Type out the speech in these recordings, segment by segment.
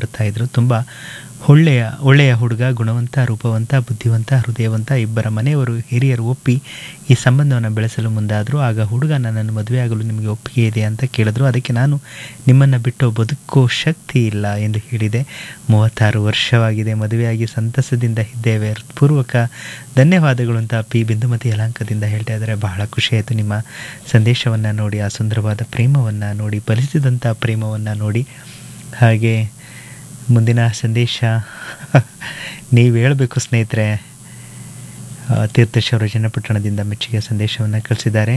ಬರ್ತಾ ಇದ್ರು ತುಂಬ ಒಳ್ಳೆಯ ಒಳ್ಳೆಯ ಹುಡುಗ ಗುಣವಂತ ರೂಪವಂತ ಬುದ್ಧಿವಂತ ಹೃದಯವಂತ ಇಬ್ಬರ ಮನೆಯವರು ಹಿರಿಯರು ಒಪ್ಪಿ ಈ ಸಂಬಂಧವನ್ನು ಬೆಳೆಸಲು ಮುಂದಾದರು ಆಗ ಹುಡುಗ ನನ್ನನ್ನು ಮದುವೆಯಾಗಲು ನಿಮಗೆ ಒಪ್ಪಿಗೆ ಇದೆ ಅಂತ ಕೇಳಿದ್ರು ಅದಕ್ಕೆ ನಾನು ನಿಮ್ಮನ್ನು ಬಿಟ್ಟು ಬದುಕೋ ಶಕ್ತಿ ಇಲ್ಲ ಎಂದು ಹೇಳಿದೆ ಮೂವತ್ತಾರು ವರ್ಷವಾಗಿದೆ ಮದುವೆಯಾಗಿ ಸಂತಸದಿಂದ ಇದ್ದೇವೆ ಹೃತ್ಪೂರ್ವಕ ಧನ್ಯವಾದಗಳು ಅಂತ ಪಿ ಬಿಂದುಮತಿ ಯಲಾಂಕದಿಂದ ಹೇಳ್ತಾ ಇದ್ದಾರೆ ಬಹಳ ಖುಷಿಯಾಯಿತು ನಿಮ್ಮ ಸಂದೇಶವನ್ನು ನೋಡಿ ಆ ಸುಂದರವಾದ ಪ್ರೇಮವನ್ನು ನೋಡಿ ಫಲಿಸಿದಂಥ ಪ್ರೇಮವನ್ನು ನೋಡಿ ಹಾಗೆ ಮುಂದಿನ ಸಂದೇಶ ನೀವು ಹೇಳಬೇಕು ಸ್ನೇಹಿತರೆ ಆ, ತೀರ್ಥೇಶ್ ಅವರು ಚನ್ನಪಟ್ಟಣದಿಂದ ಮೆಚ್ಚುಗೆ ಸಂದೇಶವನ್ನು ಕಳಿಸಿದ್ದಾರೆ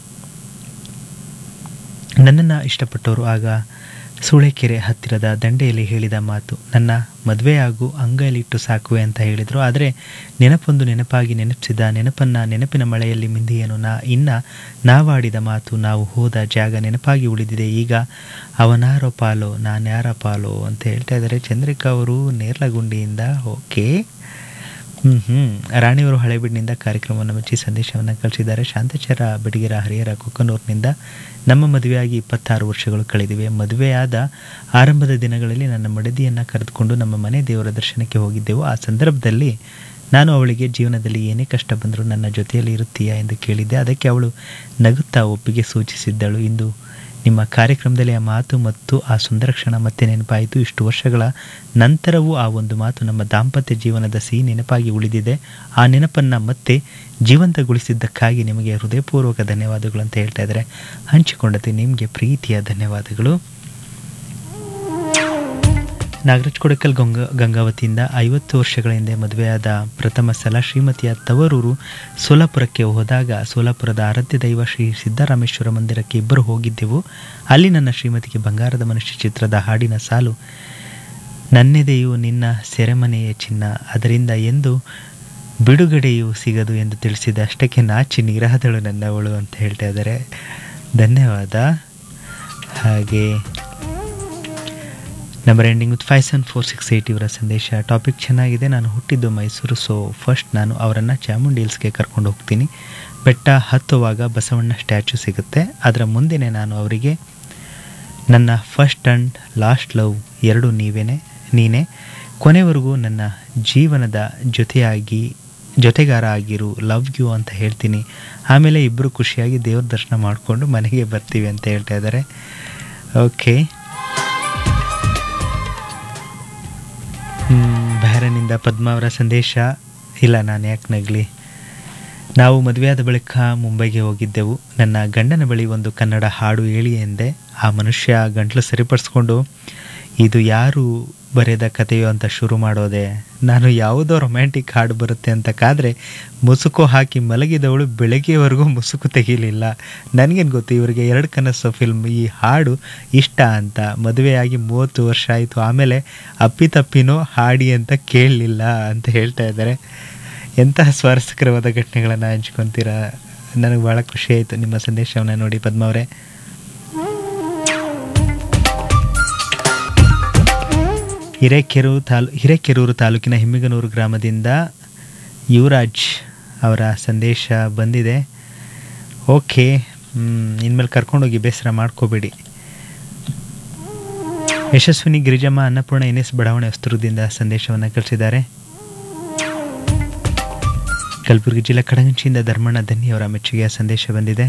ನನ್ನನ್ನು ಇಷ್ಟಪಟ್ಟವರು ಆಗ ಸೂಳೆಕೆರೆ ಹತ್ತಿರದ ದಂಡೆಯಲ್ಲಿ ಹೇಳಿದ ಮಾತು ನನ್ನ ಮದುವೆಯಾಗು ಅಂಗೈಲಿಟ್ಟು ಸಾಕುವೆ ಅಂತ ಹೇಳಿದರು ಆದರೆ ನೆನಪೊಂದು ನೆನಪಾಗಿ ನೆನಪಿಸಿದ ನೆನಪನ್ನು ನೆನಪಿನ ಮಳೆಯಲ್ಲಿ ಮಿಂದಿಯೇನು ನಾ ಇನ್ನ ನಾವಾಡಿದ ಮಾತು ನಾವು ಹೋದ ಜಾಗ ನೆನಪಾಗಿ ಉಳಿದಿದೆ ಈಗ ಅವನಾರೋ ಪಾಲೋ ನಾನ್ಯಾರ ಪಾಲೋ ಅಂತ ಹೇಳ್ತಾ ಇದ್ದಾರೆ ಚಂದ್ರಿಕಾ ಅವರು ನೇರ್ಲಗುಂಡಿಯಿಂದ ಓಕೆ ಹ್ಞೂ ಹ್ಞೂ ರಾಣಿಯವರು ಹಳೆಬೀಡಿನಿಂದ ಕಾರ್ಯಕ್ರಮವನ್ನು ಮೆಚ್ಚಿ ಸಂದೇಶವನ್ನು ಕಳಿಸಿದ್ದಾರೆ ಶಾಂತಚರ ಬಿಡಿಗೆರ ಹರಿಹರ ಕೊಕ್ಕನೂರಿನಿಂದ ನಮ್ಮ ಮದುವೆಯಾಗಿ ಇಪ್ಪತ್ತಾರು ವರ್ಷಗಳು ಕಳೆದಿವೆ ಮದುವೆಯಾದ ಆರಂಭದ ದಿನಗಳಲ್ಲಿ ನನ್ನ ಮಡದಿಯನ್ನು ಕರೆದುಕೊಂಡು ನಮ್ಮ ಮನೆ ದೇವರ ದರ್ಶನಕ್ಕೆ ಹೋಗಿದ್ದೆವು ಆ ಸಂದರ್ಭದಲ್ಲಿ ನಾನು ಅವಳಿಗೆ ಜೀವನದಲ್ಲಿ ಏನೇ ಕಷ್ಟ ಬಂದರೂ ನನ್ನ ಜೊತೆಯಲ್ಲಿ ಇರುತ್ತೀಯಾ ಎಂದು ಕೇಳಿದ್ದೆ ಅದಕ್ಕೆ ಅವಳು ನಗುತ್ತಾ ಒಪ್ಪಿಗೆ ಸೂಚಿಸಿದ್ದಳು ಇಂದು ನಿಮ್ಮ ಕಾರ್ಯಕ್ರಮದಲ್ಲಿ ಆ ಮಾತು ಮತ್ತು ಆ ಸುಂದರ ಕ್ಷಣ ಮತ್ತೆ ನೆನಪಾಯಿತು ಇಷ್ಟು ವರ್ಷಗಳ ನಂತರವೂ ಆ ಒಂದು ಮಾತು ನಮ್ಮ ದಾಂಪತ್ಯ ಜೀವನದ ಸಿಹಿ ನೆನಪಾಗಿ ಉಳಿದಿದೆ ಆ ನೆನಪನ್ನು ಮತ್ತೆ ಜೀವಂತಗೊಳಿಸಿದ್ದಕ್ಕಾಗಿ ನಿಮಗೆ ಹೃದಯಪೂರ್ವಕ ಧನ್ಯವಾದಗಳು ಅಂತ ಹೇಳ್ತಾ ಇದ್ದಾರೆ ಹಂಚಿಕೊಂಡತೆ ನಿಮಗೆ ಪ್ರೀತಿಯ ಧನ್ಯವಾದಗಳು ನಾಗರಾಜ್ ಕೊಡಕಲ್ ಗಂಗ ಗಂಗಾವತಿಯಿಂದ ಐವತ್ತು ವರ್ಷಗಳ ಹಿಂದೆ ಮದುವೆಯಾದ ಪ್ರಥಮ ಸಲ ಶ್ರೀಮತಿಯ ತವರೂರು ಸೋಲಾಪುರಕ್ಕೆ ಹೋದಾಗ ಸೋಲಾಪುರದ ಆರಾಧ್ಯ ದೈವ ಶ್ರೀ ಸಿದ್ದರಾಮೇಶ್ವರ ಮಂದಿರಕ್ಕೆ ಇಬ್ಬರು ಹೋಗಿದ್ದೆವು ಅಲ್ಲಿ ನನ್ನ ಶ್ರೀಮತಿಗೆ ಬಂಗಾರದ ಮನುಷ್ಯ ಚಿತ್ರದ ಹಾಡಿನ ಸಾಲು ನನ್ನೆದೆಯು ನಿನ್ನ ಸೆರೆಮನೆಯ ಚಿನ್ನ ಅದರಿಂದ ಎಂದು ಬಿಡುಗಡೆಯೂ ಸಿಗದು ಎಂದು ತಿಳಿಸಿದ ಅಷ್ಟಕ್ಕೆ ನಾಚಿ ನೀರಾದಳು ನನ್ನವಳು ಅಂತ ಹೇಳ್ತಾ ಇದ್ದಾರೆ ಧನ್ಯವಾದ ಹಾಗೆ number ending with five seven four six eight ಇವರ ಸಂದೇಶ ಟಾಪಿಕ್ ಚೆನ್ನಾಗಿದೆ ನಾನು ಹುಟ್ಟಿದ್ದು ಮೈಸೂರು ಸೊ ಫಸ್ಟ್ ನಾನು ಅವರನ್ನು ಚಾಮುಂಡಿ ಹಿಲ್ಸ್ಗೆ ಕರ್ಕೊಂಡು ಹೋಗ್ತೀನಿ ಬೆಟ್ಟ ಹತ್ತುವಾಗ ಬಸವಣ್ಣ ಸ್ಟ್ಯಾಚು ಸಿಗುತ್ತೆ ಅದರ ಮುಂದೆನೇ ನಾನು ಅವರಿಗೆ ನನ್ನ ಫಸ್ಟ್ ಆ್ಯಂಡ್ ಲಾಸ್ಟ್ ಲವ್ ಎರಡು ನೀವೇನೆ ನೀನೇ ಕೊನೆವರೆಗೂ ನನ್ನ ಜೀವನದ ಜೊತೆಯಾಗಿ ಜೊತೆಗಾರ ಆಗಿರು ಲವ್ ಯು ಅಂತ ಹೇಳ್ತೀನಿ ಆಮೇಲೆ ಇಬ್ಬರು ಖುಷಿಯಾಗಿ ದೇವ್ರ ದರ್ಶನ ಮಾಡಿಕೊಂಡು ಮನೆಗೆ ಬರ್ತೀವಿ ಅಂತ ಹೇಳ್ತಾ ಇದ್ದಾರೆ ಓಕೆ ಬಹರನಿಂದ ಪದ್ಮ ಅವರ ಸಂದೇಶ ಇಲ್ಲ ನಾನು ಯಾಕೆ ನಗಲಿ ನಾವು ಮದುವೆಯಾದ ಬಳಿಕ ಮುಂಬೈಗೆ ಹೋಗಿದ್ದೆವು ನನ್ನ ಗಂಡನ ಬಳಿ ಒಂದು ಕನ್ನಡ ಹಾಡು ಹೇಳಿ ಎಂದೆ ಆ ಮನುಷ್ಯ ಗಂಟ್ಲು ಸರಿಪಡಿಸ್ಕೊಂಡು ಇದು ಯಾರು ಬರೆದ ಕಥೆಯೋ ಅಂತ ಶುರು ಮಾಡೋದೆ ನಾನು ಯಾವುದೋ ರೊಮ್ಯಾಂಟಿಕ್ ಹಾಡು ಬರುತ್ತೆ ಅಂತ ಕಾದರೆ ಮುಸುಕು ಹಾಕಿ ಮಲಗಿದವಳು ಬೆಳಗ್ಗೆವರೆಗೂ ಮುಸುಕು ತೆಗೀಲಿಲ್ಲ ನನಗೇನು ಗೊತ್ತು ಇವರಿಗೆ ಎರಡು ಕನಸು ಫಿಲ್ಮ್ ಈ ಹಾಡು ಇಷ್ಟ ಅಂತ ಮದುವೆಯಾಗಿ ಮೂವತ್ತು ವರ್ಷ ಆಯಿತು ಆಮೇಲೆ ಅಪ್ಪಿತಪ್ಪಿನೋ ಹಾಡಿ ಅಂತ ಕೇಳಲಿಲ್ಲ ಅಂತ ಹೇಳ್ತಾ ಇದ್ದಾರೆ ಎಂತಹ ಸ್ವಾರಸ್ಯಕರವಾದ ಘಟನೆಗಳನ್ನು ಹಂಚ್ಕೊತೀರಾ ನನಗೆ ಭಾಳ ಖುಷಿ ಆಯಿತು ನಿಮ್ಮ ಸಂದೇಶವನ್ನು ನೋಡಿ ಪದ್ಮ ಅವರೇ ಹಿರೇಕೆರೂರು ತಾಲೂ ಹಿರೇಕೆರೂರು ತಾಲೂಕಿನ ಹಿಮ್ಮಿಗನೂರು ಗ್ರಾಮದಿಂದ ಯುವರಾಜ್ ಅವರ ಸಂದೇಶ ಬಂದಿದೆ ಓಕೆ ಇನ್ಮೇಲೆ ಕರ್ಕೊಂಡೋಗಿ ಬೇಸರ ಮಾಡ್ಕೋಬೇಡಿ ಯಶಸ್ವಿನಿ ಗಿರಿಜಮ್ಮ ಅನ್ನಪೂರ್ಣ ಎನ್ ಎಸ್ ಬಡಾವಣೆ ವಸ್ತ್ರದಿಂದ ಸಂದೇಶವನ್ನು ಕಳಿಸಿದ್ದಾರೆ ಕಲಬುರಗಿ ಜಿಲ್ಲೆ ಕಡಗಂಚಿಯಿಂದ ಧರ್ಮಣ್ಣ ಧನ್ನಿ ಅವರ ಮೆಚ್ಚುಗೆಯ ಸಂದೇಶ ಬಂದಿದೆ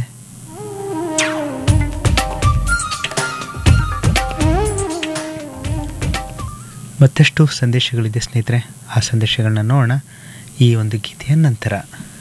ಮತ್ತಷ್ಟು ಸಂದೇಶಗಳಿದೆ ಸ್ನೇಹಿತರೆ ಆ ಸಂದೇಶಗಳನ್ನ ನೋಡೋಣ ಈ ಒಂದು ಗೀತೆಯ ನಂತರ